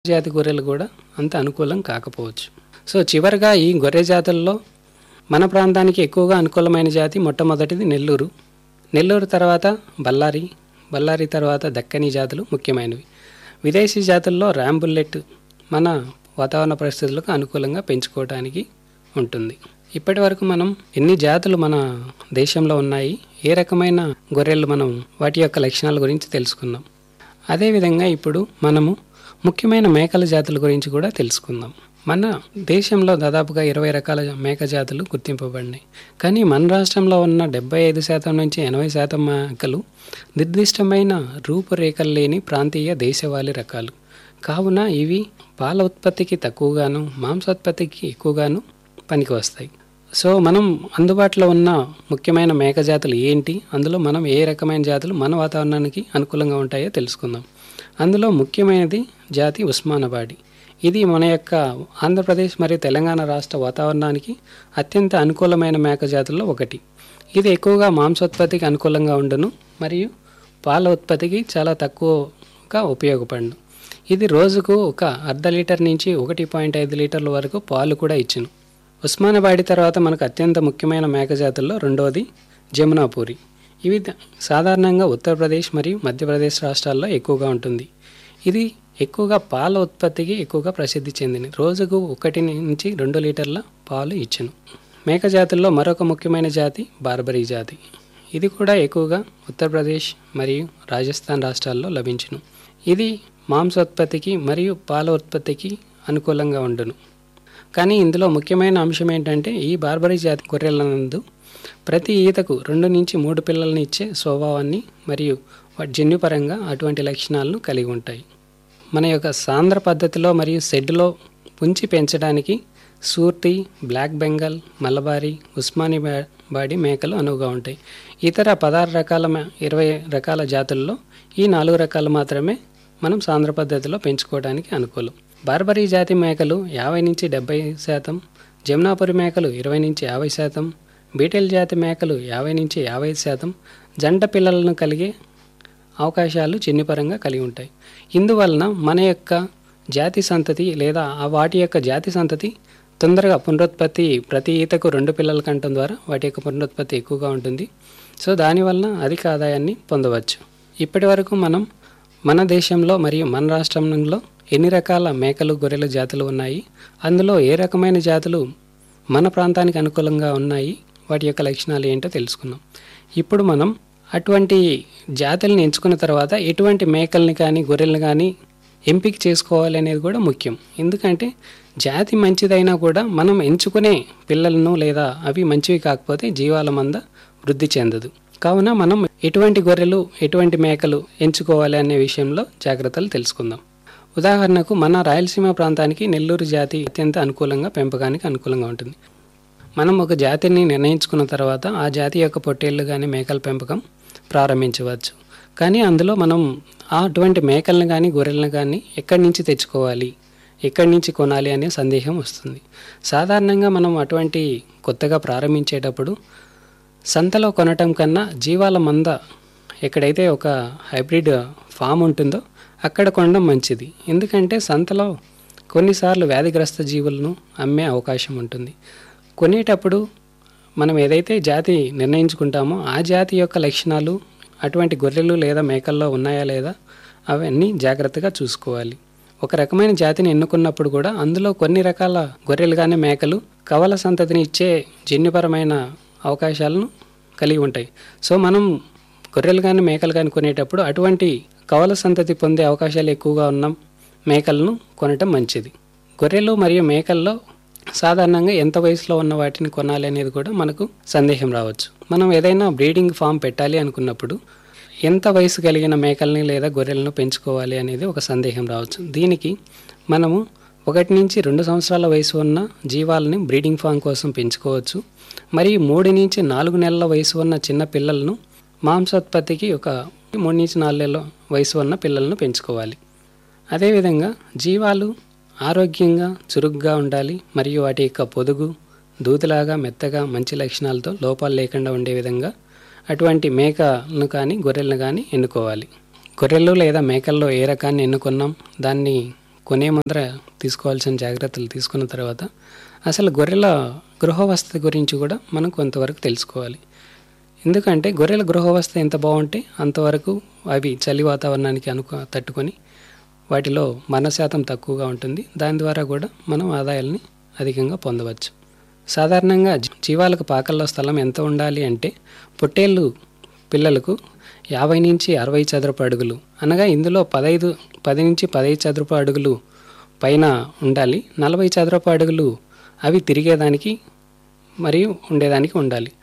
జాతి గొర్రెలు కూడా అంత అనుకూలం కాకపోవచ్చు సో చివరిగా ఈ గొర్రె జాతుల్లో మన ప్రాంతానికి ఎక్కువగా అనుకూలమైన జాతి మొట్టమొదటిది నెల్లూరు నెల్లూరు తర్వాత బళ్ళారి బళ్ళారి తర్వాత దక్కని జాతులు ముఖ్యమైనవి విదేశీ జాతుల్లో ర్యాంబుల్లెట్ మన వాతావరణ పరిస్థితులకు అనుకూలంగా పెంచుకోవడానికి ఉంటుంది ఇప్పటి వరకు మనం ఎన్ని జాతులు మన దేశంలో ఉన్నాయి ఏ రకమైన గొర్రెలు మనం వాటి యొక్క లక్షణాల గురించి తెలుసుకున్నాం అదేవిధంగా ఇప్పుడు మనము ముఖ్యమైన మేకల జాతుల గురించి కూడా తెలుసుకుందాం మన దేశంలో దాదాపుగా ఇరవై రకాల మేక జాతులు గుర్తింపబడినాయి కానీ మన రాష్ట్రంలో ఉన్న డెబ్బై ఐదు శాతం నుంచి ఎనభై శాతం మేకలు నిర్దిష్టమైన రూపురేఖలు లేని ప్రాంతీయ దేశవాళీ రకాలు కావున ఇవి పాల ఉత్పత్తికి తక్కువగాను మాంసోత్పత్తికి ఎక్కువగాను పనికి వస్తాయి సో మనం అందుబాటులో ఉన్న ముఖ్యమైన మేక జాతులు ఏంటి అందులో మనం ఏ రకమైన జాతులు మన వాతావరణానికి అనుకూలంగా ఉంటాయో తెలుసుకుందాం అందులో ముఖ్యమైనది జాతి ఉస్మానబాడి ఇది మన యొక్క ఆంధ్రప్రదేశ్ మరియు తెలంగాణ రాష్ట్ర వాతావరణానికి అత్యంత అనుకూలమైన మేక జాతుల్లో ఒకటి ఇది ఎక్కువగా మాంసోత్పత్తికి అనుకూలంగా ఉండును మరియు పాల ఉత్పత్తికి చాలా తక్కువగా ఉపయోగపడును ఇది రోజుకు ఒక అర్ధ లీటర్ నుంచి ఒకటి పాయింట్ ఐదు లీటర్ల వరకు పాలు కూడా ఇచ్చును ఉస్మానాబాడి తర్వాత మనకు అత్యంత ముఖ్యమైన మేక జాతుల్లో రెండవది జమునాపూరి ఇవి ద- సాధారణంగా ఉత్తరప్రదేశ్ మరియు మధ్యప్రదేశ్ రాష్ట్రాల్లో ఎక్కువగా ఉంటుంది ఇది ఎక్కువగా పాల ఉత్పత్తికి ఎక్కువగా ప్రసిద్ధి చెందింది రోజుకు ఒకటి నుంచి రెండు లీటర్ల పాలు ఇచ్చును మేక జాతుల్లో మరొక ముఖ్యమైన జాతి బార్బరీ జాతి ఇది కూడా ఎక్కువగా ఉత్తరప్రదేశ్ మరియు రాజస్థాన్ రాష్ట్రాల్లో లభించును ఇది మాంసోత్పత్తికి మరియు పాల ఉత్పత్తికి అనుకూలంగా ఉండును కానీ ఇందులో ముఖ్యమైన అంశం ఏంటంటే ఈ బార్బరీ జాతి గొర్రెల నందు ప్రతి ఈతకు రెండు నుంచి మూడు పిల్లల్ని ఇచ్చే స్వభావాన్ని మరియు వాటి జన్యుపరంగా అటువంటి లక్షణాలను కలిగి ఉంటాయి మన యొక్క సాంద్ర పద్ధతిలో మరియు షెడ్లో ఉంచి పెంచడానికి సూర్తి బ్లాక్ బెంగాల్ మలబారీ ఉస్మాని బా- బాడీ మేకలు అనువుగా ఉంటాయి ఇతర పదహారు రకాల మే- ఇరవై రకాల జాతుల్లో ఈ నాలుగు రకాలు మాత్రమే మనం సాంద్ర పద్ధతిలో పెంచుకోవడానికి అనుకూలం బార్బరీ జాతి మేకలు యాభై నుంచి డెబ్బై శాతం జమునాపురి మేకలు ఇరవై నుంచి యాభై శాతం బీటెల్ జాతి మేకలు యాభై నుంచి యాభై శాతం జంట పిల్లలను కలిగే అవకాశాలు జన్యుపరంగా కలిగి ఉంటాయి ఇందువలన మన యొక్క జాతి సంతతి లేదా ఆ వాటి యొక్క జాతి సంతతి తొందరగా పునరుత్పత్తి ప్రతి ఈతకు రెండు పిల్లల కంటం ద్వారా వాటి యొక్క పునరుత్పత్తి ఎక్కువగా ఉంటుంది సో దానివలన అధిక ఆదాయాన్ని పొందవచ్చు ఇప్పటి వరకు మనం మన దేశంలో మరియు మన రాష్ట్రంలో ఎన్ని రకాల మేకలు గొర్రెల జాతులు ఉన్నాయి అందులో ఏ రకమైన జాతులు మన ప్రాంతానికి అనుకూలంగా ఉన్నాయి వాటి యొక్క లక్షణాలు ఏంటో తెలుసుకుందాం ఇప్పుడు మనం అటువంటి జాతుల్ని ఎంచుకున్న తర్వాత ఎటువంటి మేకల్ని కానీ గొర్రెల్ని కానీ ఎంపిక చేసుకోవాలి అనేది కూడా ముఖ్యం ఎందుకంటే జాతి మంచిదైనా కూడా మనం ఎంచుకునే పిల్లలను లేదా అవి మంచివి కాకపోతే జీవాల మంద వృద్ధి చెందదు కావున మనం ఎటువంటి గొర్రెలు ఎటువంటి మేకలు ఎంచుకోవాలి అనే విషయంలో జాగ్రత్తలు తెలుసుకుందాం ఉదాహరణకు మన రాయలసీమ ప్రాంతానికి నెల్లూరు జాతి అత్యంత అనుకూలంగా పెంపకానికి అనుకూలంగా ఉంటుంది మనం ఒక జాతిని నిర్ణయించుకున్న తర్వాత ఆ జాతి యొక్క పొట్టేళ్ళు కానీ మేకల పెంపకం ప్రారంభించవచ్చు కానీ అందులో మనం ఆ అటువంటి మేకలను కానీ గొర్రెలను కానీ ఎక్కడి నుంచి తెచ్చుకోవాలి ఎక్కడి నుంచి కొనాలి అనే సందేహం వస్తుంది సాధారణంగా మనం అటువంటి కొత్తగా ప్రారంభించేటప్పుడు సంతలో కొనటం కన్నా జీవాల మంద ఎక్కడైతే ఒక హైబ్రిడ్ ఫామ్ ఉంటుందో అక్కడ కొనడం మంచిది ఎందుకంటే సంతలో కొన్నిసార్లు వ్యాధిగ్రస్త జీవులను అమ్మే అవకాశం ఉంటుంది కొనేటప్పుడు మనం ఏదైతే జాతి నిర్ణయించుకుంటామో ఆ జాతి యొక్క లక్షణాలు అటువంటి గొర్రెలు లేదా మేకల్లో ఉన్నాయా లేదా అవన్నీ జాగ్రత్తగా చూసుకోవాలి ఒక రకమైన జాతిని ఎన్నుకున్నప్పుడు కూడా అందులో కొన్ని రకాల గొర్రెలు కానీ మేకలు కవల సంతతిని ఇచ్చే జన్యుపరమైన అవకాశాలను కలిగి ఉంటాయి సో మనం గొర్రెలు కానీ మేకలు కానీ కొనేటప్పుడు అటువంటి కవల సంతతి పొందే అవకాశాలు ఎక్కువగా ఉన్న మేకలను కొనటం మంచిది గొర్రెలు మరియు మేకల్లో సాధారణంగా ఎంత వయసులో ఉన్న వాటిని కొనాలి అనేది కూడా మనకు సందేహం రావచ్చు మనం ఏదైనా బ్రీడింగ్ ఫామ్ పెట్టాలి అనుకున్నప్పుడు ఎంత వయసు కలిగిన మేకల్ని లేదా గొర్రెలను పెంచుకోవాలి అనేది ఒక సందేహం రావచ్చు దీనికి మనము ఒకటి నుంచి రెండు సంవత్సరాల వయసు ఉన్న జీవాలని బ్రీడింగ్ ఫామ్ కోసం పెంచుకోవచ్చు మరియు మూడు నుంచి నాలుగు నెలల వయసు ఉన్న చిన్న పిల్లలను మాంసోత్పత్తికి ఒక మూడు నుంచి నాలుగు నెలల వయసు ఉన్న పిల్లలను పెంచుకోవాలి అదేవిధంగా జీవాలు ఆరోగ్యంగా చురుగ్గా ఉండాలి మరియు వాటి యొక్క పొదుగు దూదిలాగా మెత్తగా మంచి లక్షణాలతో లోపాలు లేకుండా ఉండే విధంగా అటువంటి మేకలను కానీ గొర్రెలను కానీ ఎన్నుకోవాలి గొర్రెలు లేదా మేకల్లో ఏ రకాన్ని ఎన్నుకున్నాం దాన్ని కొనే ముందర తీసుకోవాల్సిన జాగ్రత్తలు తీసుకున్న తర్వాత అసలు గొర్రెల గృహవసతి గురించి కూడా మనం కొంతవరకు తెలుసుకోవాలి ఎందుకంటే గొర్రెల గృహవస్థ ఎంత బాగుంటే అంతవరకు అవి చలి వాతావరణానికి అనుకు తట్టుకొని వాటిలో మరణ శాతం తక్కువగా ఉంటుంది దాని ద్వారా కూడా మనం ఆదాయాల్ని అధికంగా పొందవచ్చు సాధారణంగా జీ- జీవాలకు పాకల్లో స్థలం ఎంత ఉండాలి అంటే పొట్టేళ్ళు పిల్లలకు యాభై నుంచి అరవై చదరపు అడుగులు అనగా ఇందులో పదైదు పది నుంచి పదహైదు చదరపు అడుగులు పైన ఉండాలి నలభై చదరపు అడుగులు అవి తిరిగేదానికి మరియు ఉండేదానికి ఉండాలి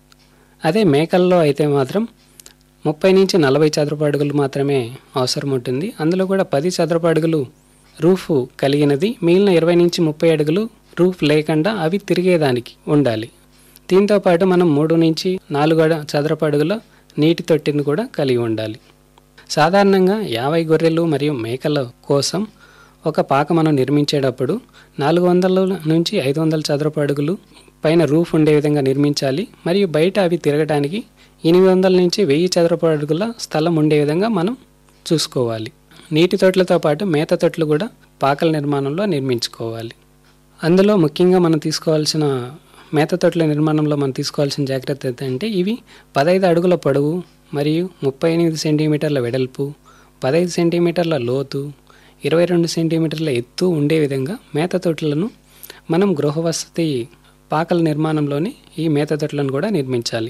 అదే మేకల్లో అయితే మాత్రం ముప్పై నుంచి నలభై చదరపు అడుగులు మాత్రమే అవసరం ఉంటుంది అందులో కూడా పది చదరపు అడుగులు రూఫ్ కలిగినది మిగిలిన ఇరవై నుంచి ముప్పై అడుగులు రూఫ్ లేకుండా అవి తిరిగేదానికి ఉండాలి దీంతో పాటు మనం మూడు నుంచి నాలుగు అడ చదరపు అడుగుల నీటి తొట్టిని కూడా కలిగి ఉండాలి సాధారణంగా యాభై గొర్రెలు మరియు మేకల కోసం ఒక పాక మనం నిర్మించేటప్పుడు నాలుగు వందల నుంచి ఐదు వందల చదరపు అడుగులు పైన రూఫ్ ఉండే విధంగా నిర్మించాలి మరియు బయట అవి తిరగడానికి ఎనిమిది వందల నుంచి వెయ్యి చదరపు అడుగుల స్థలం ఉండే విధంగా మనం చూసుకోవాలి నీటి తొట్లతో పాటు మేత తొట్లు కూడా పాకల నిర్మాణంలో నిర్మించుకోవాలి అందులో ముఖ్యంగా మనం తీసుకోవాల్సిన మేత తొట్ల నిర్మాణంలో మనం తీసుకోవాల్సిన జాగ్రత్త ఏంటంటే ఇవి పదహైదు అడుగుల పొడవు మరియు ముప్పై ఎనిమిది సెంటీమీటర్ల వెడల్పు పదహైదు సెంటీమీటర్ల లోతు ఇరవై రెండు సెంటీమీటర్ల ఎత్తు ఉండే విధంగా మేత తొట్లను మనం గృహవసతి పాకల నిర్మాణంలోని ఈ మేత తొట్లను కూడా నిర్మించాలి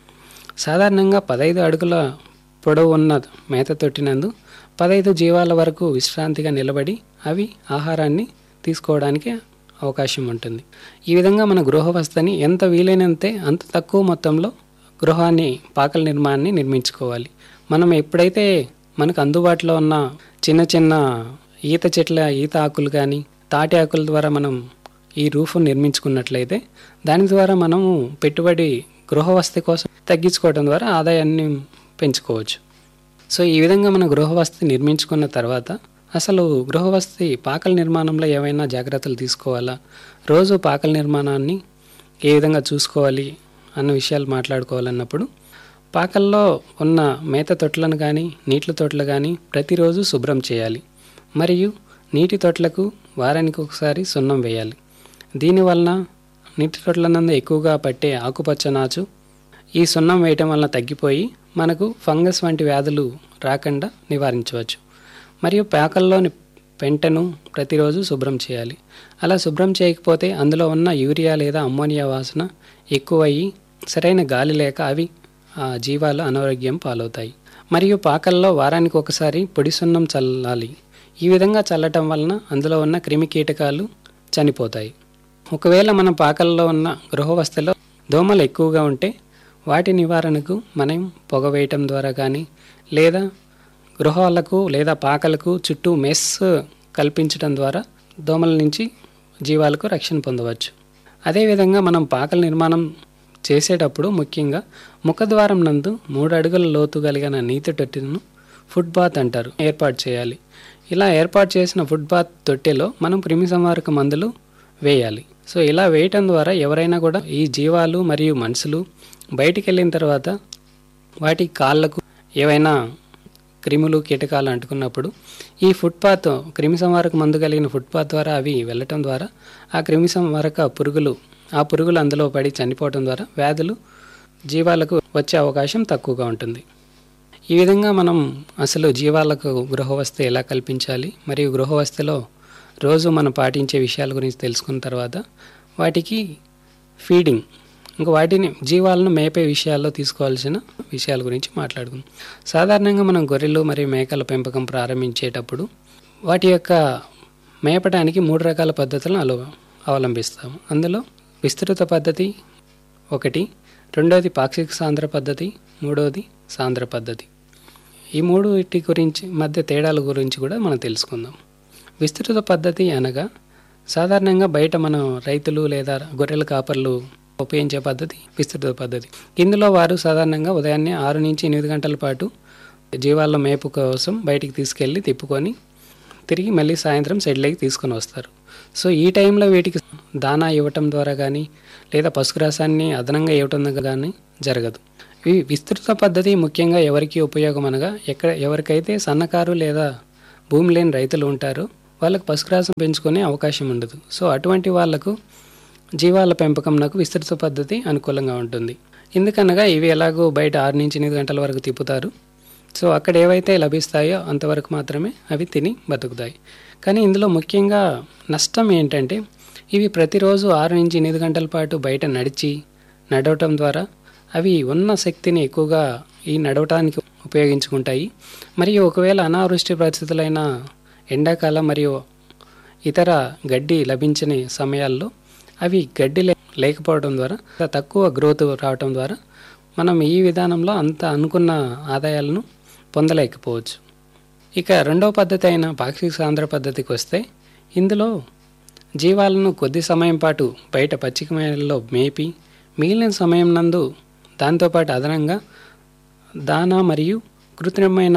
సాధారణంగా పదహైదు అడుగుల పొడవు ఉన్న మేత తొట్టినందు పదహైదు జీవాల వరకు విశ్రాంతిగా నిలబడి అవి ఆహారాన్ని తీసుకోవడానికి అవకాశం ఉంటుంది ఈ విధంగా మన గృహవస్థని ఎంత వీలైనంతే అంత తక్కువ మొత్తంలో గృహాన్ని పాకల నిర్మాణాన్ని నిర్మించుకోవాలి మనం ఎప్పుడైతే మనకు అందుబాటులో ఉన్న చిన్న చిన్న ఈత చెట్ల ఈత ఆకులు కానీ తాటి ఆకుల ద్వారా మనం ఈ రూఫ్ నిర్మించుకున్నట్లయితే దాని ద్వారా మనము పెట్టుబడి గృహవసతి కోసం తగ్గించుకోవడం ద్వారా ఆదాయాన్ని పెంచుకోవచ్చు సో ఈ విధంగా మనం గృహవసతి నిర్మించుకున్న తర్వాత అసలు గృహవసతి పాకల నిర్మాణంలో ఏవైనా జాగ్రత్తలు తీసుకోవాలా రోజు పాకల నిర్మాణాన్ని ఏ విధంగా చూసుకోవాలి అన్న విషయాలు మాట్లాడుకోవాలన్నప్పుడు పాకల్లో ఉన్న మేత తొట్లను కానీ నీటి తొట్లు కానీ ప్రతిరోజు శుభ్రం చేయాలి మరియు నీటి తొట్లకు వారానికి ఒకసారి సున్నం వేయాలి దీనివలన నీటి తొట్ల నందు ఎక్కువగా పట్టే ఆకుపచ్చ నాచు ఈ సున్నం వేయటం వలన తగ్గిపోయి మనకు ఫంగస్ వంటి వ్యాధులు రాకుండా నివారించవచ్చు మరియు పాకల్లోని పెంటను ప్రతిరోజు శుభ్రం చేయాలి అలా శుభ్రం చేయకపోతే అందులో ఉన్న యూరియా లేదా అమ్మోనియా వాసన ఎక్కువయ్యి సరైన గాలి లేక అవి ఆ జీవాలు అనారోగ్యం పాలవుతాయి మరియు పాకల్లో వారానికి ఒకసారి పొడి సున్నం చల్లాలి ఈ విధంగా చల్లటం వలన అందులో ఉన్న క్రిమి కీటకాలు చనిపోతాయి ఒకవేళ మన పాకల్లో ఉన్న గృహవస్థలో దోమలు ఎక్కువగా ఉంటే వాటి నివారణకు మనం పొగ వేయటం ద్వారా కానీ లేదా గృహాలకు లేదా పాకలకు చుట్టూ మెస్ కల్పించడం ద్వారా దోమల నుంచి జీవాలకు రక్షణ పొందవచ్చు అదేవిధంగా మనం పాకల నిర్మాణం చేసేటప్పుడు ముఖ్యంగా ముఖద్వారం నందు మూడు అడుగుల లోతు కలిగిన నీతి తొట్టెను ఫుడ్ బాత్ అంటారు ఏర్పాటు చేయాలి ఇలా ఏర్పాటు చేసిన ఫుడ్ బాత్ తొట్టెలో మనం క్రిమి సంహారక మందులు వేయాలి సో ఇలా వేయటం ద్వారా ఎవరైనా కూడా ఈ జీవాలు మరియు మనుషులు బయటికి వెళ్ళిన తర్వాత వాటి కాళ్ళకు ఏవైనా క్రిములు కీటకాలు అంటుకున్నప్పుడు ఈ ఫుట్పాత్ క్రిమి సంహారక మందు కలిగిన ఫుట్పాత్ ద్వారా అవి వెళ్ళటం ద్వారా ఆ క్రిమి సంహారక పురుగులు ఆ పురుగులు అందులో పడి చనిపోవటం ద్వారా వ్యాధులు జీవాలకు వచ్చే అవకాశం తక్కువగా ఉంటుంది ఈ విధంగా మనం అసలు జీవాలకు గృహవస్థ ఎలా కల్పించాలి మరియు గృహవస్థలో రోజు మనం పాటించే విషయాల గురించి తెలుసుకున్న తర్వాత వాటికి ఫీడింగ్ ఇంకా వాటిని జీవాలను మేపే విషయాల్లో తీసుకోవాల్సిన విషయాల గురించి మాట్లాడుకుందాం సాధారణంగా మనం గొర్రెలు మరియు మేకల పెంపకం ప్రారంభించేటప్పుడు వాటి యొక్క మేపడానికి మూడు రకాల పద్ధతులను అలో అవలంబిస్తాము అందులో విస్తృత పద్ధతి ఒకటి రెండవది పాక్షిక సాంద్ర పద్ధతి మూడవది సాంద్ర పద్ధతి ఈ మూడు వీటి గురించి మధ్య తేడాల గురించి కూడా మనం తెలుసుకుందాం విస్తృత పద్ధతి అనగా సాధారణంగా బయట మనం రైతులు లేదా గొర్రెల కాపర్లు ఉపయోగించే పద్ధతి విస్తృత పద్ధతి ఇందులో వారు సాధారణంగా ఉదయాన్నే ఆరు నుంచి ఎనిమిది గంటల పాటు జీవాల మేపు కోసం బయటికి తీసుకెళ్ళి తిప్పుకొని తిరిగి మళ్ళీ సాయంత్రం షెడ్లోకి తీసుకొని వస్తారు సో ఈ టైంలో వీటికి దానా ఇవ్వటం ద్వారా కానీ లేదా పశుగ్రాసాన్ని అదనంగా ఇవ్వటం కానీ జరగదు ఈ విస్తృత పద్ధతి ముఖ్యంగా ఎవరికి ఉపయోగం అనగా ఎక్కడ ఎవరికైతే సన్నకారు లేదా భూమి లేని రైతులు ఉంటారో వాళ్ళకు పశుగ్రాసం పెంచుకునే అవకాశం ఉండదు సో అటువంటి వాళ్లకు జీవాల పెంపకంనకు విస్తృత పద్ధతి అనుకూలంగా ఉంటుంది ఎందుకనగా ఇవి ఎలాగో బయట ఆరు నుంచి ఎనిమిది గంటల వరకు తిప్పుతారు సో అక్కడ ఏవైతే లభిస్తాయో అంతవరకు మాత్రమే అవి తిని బతుకుతాయి కానీ ఇందులో ముఖ్యంగా నష్టం ఏంటంటే ఇవి ప్రతిరోజు ఆరు నుంచి ఎనిమిది గంటల పాటు బయట నడిచి నడవటం ద్వారా అవి ఉన్న శక్తిని ఎక్కువగా ఈ నడవటానికి ఉపయోగించుకుంటాయి మరియు ఒకవేళ అనావృష్టి పరిస్థితులైన ఎండాకాలం మరియు ఇతర గడ్డి లభించని సమయాల్లో అవి గడ్డి లే- లేకపోవడం ద్వారా తక్కువ గ్రోత్ రావటం ద్వారా మనం ఈ విధానంలో అంత అనుకున్న ఆదాయాలను పొందలేకపోవచ్చు ఇక రెండవ పద్ధతి అయిన పాక్షిక సాంద్ర పద్ధతికి వస్తే ఇందులో జీవాలను కొద్ది సమయం పాటు బయట పచ్చిక మేడల్లో మేపి మిగిలిన సమయం నందు దాంతోపాటు అదనంగా దానా మరియు కృత్రిమమైన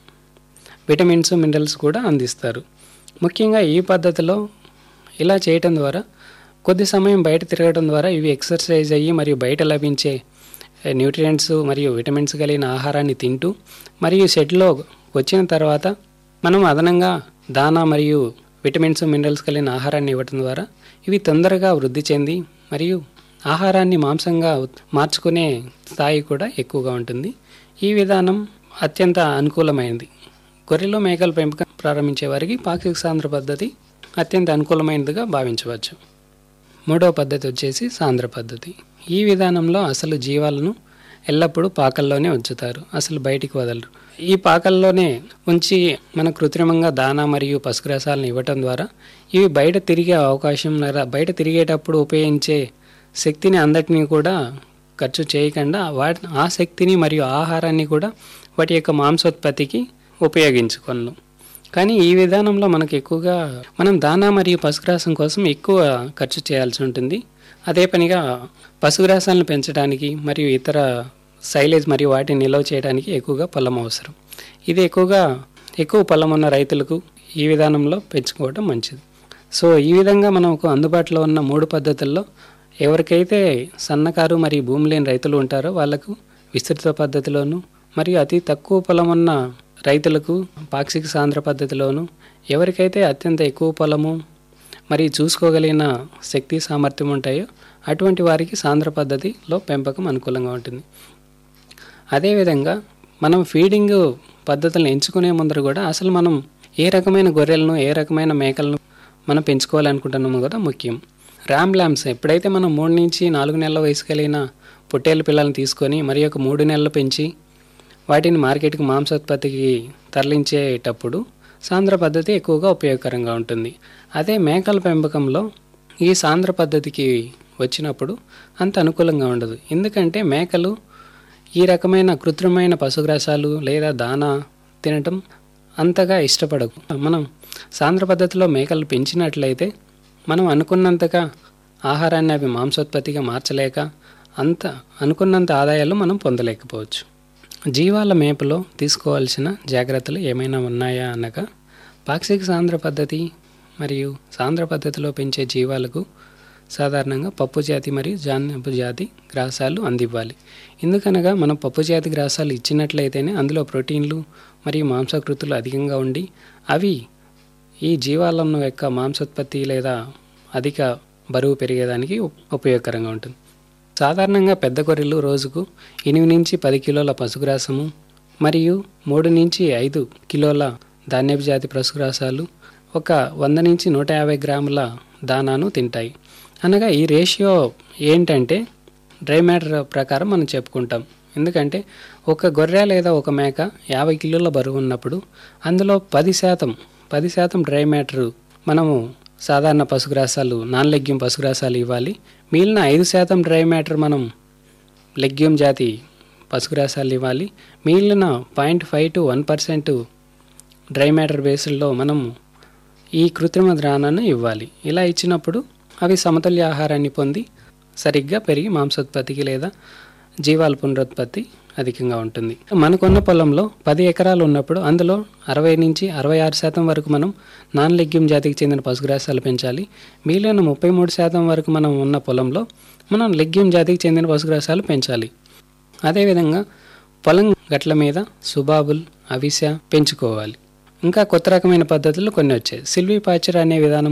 విటమిన్స్ మినరల్స్ కూడా అందిస్తారు ముఖ్యంగా ఈ పద్ధతిలో ఇలా చేయటం ద్వారా కొద్ది సమయం బయట తిరగడం ద్వారా ఇవి ఎక్సర్సైజ్ అయ్యి మరియు బయట లభించే న్యూట్రియంట్స్ మరియు విటమిన్స్ కలిగిన ఆహారాన్ని తింటూ మరియు షెడ్లో వచ్చిన తర్వాత మనం అదనంగా దానా మరియు విటమిన్స్ మినరల్స్ కలిగిన ఆహారాన్ని ఇవ్వటం ద్వారా ఇవి తొందరగా వృద్ధి చెంది మరియు ఆహారాన్ని మాంసంగా ఉత్- మార్చుకునే స్థాయి కూడా ఎక్కువగా ఉంటుంది ఈ విధానం అత్యంత అనుకూలమైనది గొర్రెలు మేకల పెంపకం ప్రారంభించే వారికి పాక్షిక సాంద్ర పద్ధతి అత్యంత అనుకూలమైనదిగా భావించవచ్చు మూడవ పద్ధతి వచ్చేసి సాంద్ర పద్ధతి ఈ విధానంలో అసలు జీవాలను ఎల్లప్పుడూ పాకల్లోనే ఉంచుతారు అసలు బయటికి వదలరు ఈ పాకల్లోనే ఉంచి మన కృత్రిమంగా దానా మరియు పశుగ్రాసాలను ఇవ్వటం ద్వారా ఇవి బయట తిరిగే అవకాశం లేదా బయట తిరిగేటప్పుడు ఉపయోగించే శక్తిని అందటినీ కూడా ఖర్చు చేయకుండా వాటి ఆ శక్తిని మరియు ఆహారాన్ని కూడా వాటి యొక్క మాంసోత్పత్తికి ఉపయోగించుకోను కానీ ఈ విధానంలో మనకు ఎక్కువగా మనం దానా మరియు పశుగ్రాసం కోసం ఎక్కువ ఖర్చు చేయాల్సి ఉంటుంది అదే పనిగా పశుగ్రాసాలను పెంచడానికి మరియు ఇతర సైలేజ్ మరియు వాటిని నిల్వ చేయడానికి ఎక్కువగా పొలం అవసరం ఇది ఎక్కువగా ఎక్కువ పొలం ఉన్న రైతులకు ఈ విధానంలో పెంచుకోవడం మంచిది సో ఈ విధంగా మనకు అందుబాటులో ఉన్న మూడు పద్ధతుల్లో ఎవరికైతే సన్నకారు మరియు భూమి లేని రైతులు ఉంటారో వాళ్ళకు విస్తృత పద్ధతిలోను మరియు అతి తక్కువ పొలం ఉన్న రైతులకు పాక్షిక సాంద్ర పద్ధతిలోను ఎవరికైతే అత్యంత ఎక్కువ పొలము మరియు చూసుకోగలిగిన శక్తి సామర్థ్యం ఉంటాయో అటువంటి వారికి సాంద్ర పద్ధతిలో పెంపకం అనుకూలంగా ఉంటుంది అదేవిధంగా మనం ఫీడింగ్ పద్ధతులను ఎంచుకునే ముందర కూడా అసలు మనం ఏ రకమైన గొర్రెలను ఏ రకమైన మేకలను మనం పెంచుకోవాలనుకుంటున్నామో కూడా ముఖ్యం ర్యామ్ ల్యాంప్స్ ఎప్పుడైతే మనం మూడు నుంచి నాలుగు నెలల వయసు కలిగిన పొట్టేళ్ళ పిల్లల్ని తీసుకొని మరి ఒక మూడు నెలలు పెంచి వాటిని మార్కెట్కి మాంసోత్పత్తికి తరలించేటప్పుడు సాంద్ర పద్ధతి ఎక్కువగా ఉపయోగకరంగా ఉంటుంది అదే మేకల పెంపకంలో ఈ సాంద్ర పద్ధతికి వచ్చినప్పుడు అంత అనుకూలంగా ఉండదు ఎందుకంటే మేకలు ఈ రకమైన కృత్రిమైన పశుగ్రాసాలు లేదా దానా తినటం అంతగా ఇష్టపడకు మనం సాంద్ర పద్ధతిలో మేకలు పెంచినట్లయితే మనం అనుకున్నంతగా ఆహారాన్ని అవి మాంసోత్పత్తిగా మార్చలేక అంత అనుకున్నంత ఆదాయాలు మనం పొందలేకపోవచ్చు జీవాల మేపులో తీసుకోవాల్సిన జాగ్రత్తలు ఏమైనా ఉన్నాయా అనగా పాక్షిక సాంద్ర పద్ధతి మరియు సాంద్ర పద్ధతిలో పెంచే జీవాలకు సాధారణంగా పప్పు జాతి మరియు జానపు జాతి గ్రాసాలు అందివ్వాలి ఎందుకనగా మనం పప్పు జాతి గ్రాసాలు ఇచ్చినట్లయితేనే అందులో ప్రోటీన్లు మరియు మాంసకృతులు అధికంగా ఉండి అవి ఈ జీవాలను యొక్క మాంసోత్పత్తి లేదా అధిక బరువు పెరిగేదానికి ఉప్- ఉపయోగకరంగా ఉంటుంది సాధారణంగా పెద్ద గొర్రెలు రోజుకు ఎనిమిది నుంచి పది కిలోల పశుగ్రాసము మరియు మూడు నుంచి ఐదు కిలోల ధాన్యపు జాతి పశుగ్రాసాలు ఒక వంద నుంచి నూట యాభై గ్రాముల దానాను తింటాయి అనగా ఈ రేషియో ఏంటంటే డ్రై మ్యాటర్ ప్రకారం మనం చెప్పుకుంటాం ఎందుకంటే ఒక గొర్రె లేదా ఒక మేక యాభై కిలోల బరువు ఉన్నప్పుడు అందులో పది శాతం పది శాతం డ్రై మ్యాటర్ మనము సాధారణ పశుగ్రాసాలు నాన్ లెగ్యూమ్ పశుగ్రాసాలు ఇవ్వాలి మిగిలిన ఐదు శాతం డ్రై మ్యాటర్ మనం లెగ్యూమ్ జాతి పశుగ్రాసాలు ఇవ్వాలి మిగిలిన point five two one percent dry matter బేస్డ్లో మనము ఈ కృత్రిమ ద్రాణాన్ని ఇవ్వాలి ఇలా ఇచ్చినప్పుడు అవి సమతుల్య ఆహారాన్ని పొంది సరిగ్గా పెరిగి మాంసోత్పత్తికి లేదా జీవాల పునరుత్పత్తి అధికంగా ఉంటుంది మనకున్న పొలంలో పది ఎకరాలు ఉన్నప్పుడు అందులో అరవై నుంచి అరవై ఆరు శాతం వరకు మనం నాన్ లెగ్యూమ్ జాతికి చెందిన పశుగ్రాసాలు పెంచాలి మిగిలిన ముప్పై మూడు శాతం వరకు మనం ఉన్న పొలంలో మనం లెగ్యూమ్ జాతికి చెందిన పశుగ్రాసాలు పెంచాలి అదేవిధంగా పొలం గట్ల మీద సుబాబుల్ అవిస పెంచుకోవాలి ఇంకా కొత్త రకమైన పద్ధతులు కొన్ని వచ్చాయి సిల్వీ పాచర్ అనే విధానం